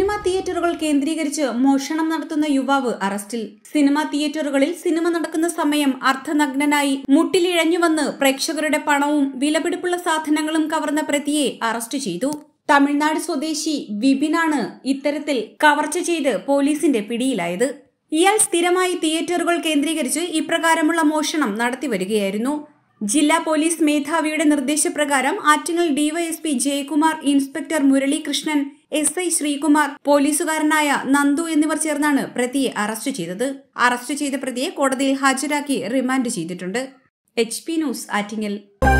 cinema തിയേറ്ററുകൾ കേന്ദ്രീകരിച്ച് മോഷണം നടത്തുന്ന യുവാവ് അറസ്റ്റിൽ സിനിമാ തിയേറ്ററുകളിൽ സിനിമ നടക്കുന്ന സമയം അർദ്ധനഗ്നനായി മുട്ടിലിഴഞ്ഞുവന്ന് പ്രേക്ഷകരുടെ പണവും വിലപിടിപ്പുള്ള സാധനങ്ങളും കവർന്ന പ്രതിയെ അറസ്റ്റ് ചെയ്തു തമിഴ്നാട് സ്വദേശി വിപിനാണ് ഇത്തരത്തിൽ കവർച്ച ചെയ്ത് പോലീസിന്റെ പിടിയിലായത് ഇയാൾ സ്ഥിരമായി തിയേറ്ററുകൾ കേന്ദ്രീകരിച്ച് ഇപ്രകാരമുള്ള മോഷണം നടത്തിവരികയായിരുന്നു ജില്ലാ പോലീസ് മേധാവിയുടെ നിർദ്ദേശപ്രകാരം Attingal DYSP Jayakumar inspector Muralikrishnan S I Sreekumar പോലീസുകാരനായ നന്ദു എന്നിവർ ചേർന്നാണ് പ്രതിയെ അറസ്റ്റ് ചെയ്തത് അറസ്റ്റ് ചെയ്ത പ്രതിയെ കോടതിയിൽ ഹാജരാക്കി റിമാൻഡ് ചെയ്തിട്ടുണ്ട് H P news Attingal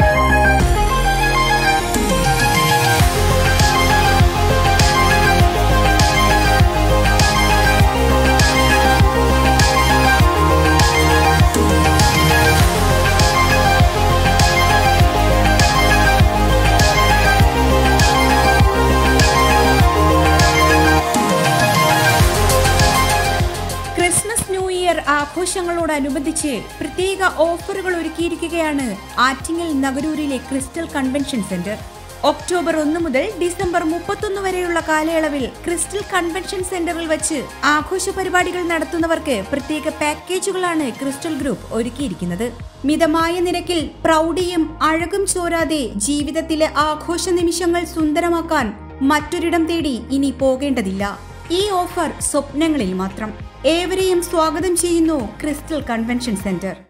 Christmas new year ആഘോഷങ്ങളോടനുബന്ധിച്ച് പ്രത്യേക ഓഫറുകൾ ഒരുക്കിയിരിക്കുകയാണ് ആറ്റിങ്ങൽ നഗരൂരിലെ ക്രിസ്റ്റൽ കൺവെൻഷൻ സെന്റർ ഒക്ടോബർ ഒന്ന് മുതൽ ഡിസംബർ മുപ്പത്തൊന്ന് വരെയുള്ള കാലയളവിൽ ക്രിസ്റ്റൽ കൺവെൻഷൻ സെന്ററിൽ വെച്ച് ആഘോഷ പരിപാടികൾ നടത്തുന്നവർക്ക് പ്രത്യേക പാക്കേജുകളാണ് ക്രിസ്റ്റൽ ഗ്രൂപ്പ് ഒരുക്കിയിരിക്കുന്നത് മിതമായ നിരക്കിൽ പ്രൗഢിയും അഴകും ചോരാതെ ജീവിതത്തിലെ ആഘോഷ നിമിഷങ്ങൾ സുന്ദരമാക്കാൻ മറ്റൊരിടം തേടി ഇനി പോകേണ്ടതില്ല ഈ ഓഫർ സ്വപ്നങ്ങളിൽ മാത്രം ഏവരെയും സ്വാഗതം ചെയ്യുന്നു ക്രിസ്റ്റൽ കൺവെൻഷൻ സെന്റർ